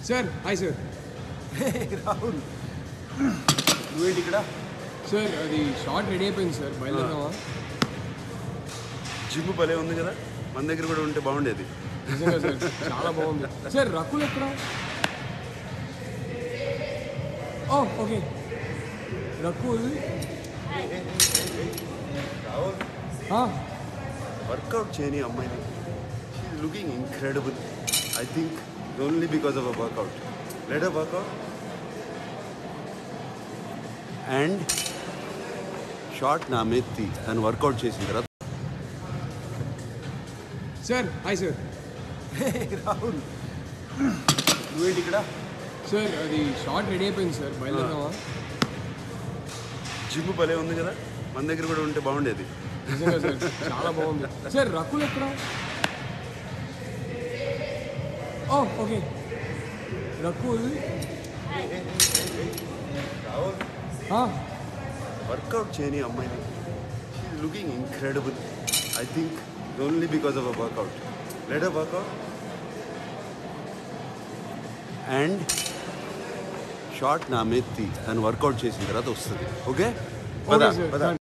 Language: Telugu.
సార్ హాయ్ సార్ రాహుల్ నువ్వేంటి ఇక్కడ సార్ అది షార్ట్ రెడీ అయిపోయింది సార్ బయలుదేరదామా జిమ్ భలే ఉంది కదా మన దగ్గర కూడా ఉంటే బాగుండేది నిజంగా సార్ చాలా బాగుంది సార్ రకుల్ ఎక్కడ ఓ ఓకే రకుల్ ఆ, వర్కౌట్ చేయని అమ్మాయిని she's looking incredible I think only because of a workout let a workout and short నా మెత్తి తను వర్కౌట్ చేసిన తర్వాత సార్ హాయ్ సార్ రాహుల్ నువ్వేంటి ఇక్కడ సార్ అది షార్ట్ రెడీ అయిపోయింది సార్ బయలుదేరదామా జిమ్ భలే ఉంది కదా మన దగ్గర కూడా ఉంటే బాగుండేది నిజంగా సార్ చాలా బాగుంది సార్ రకుల్ ఎక్కడ ఓ ఓకే రకుల్ ఆ, వర్కౌట్ చేయని అమ్మాయిని she's looking incredible I think only because of a workout let a workout and short నా మెత్తి తను వర్కౌట్ చేసిన తర్వాత వస్తుంది ఓకే ఓకే సార్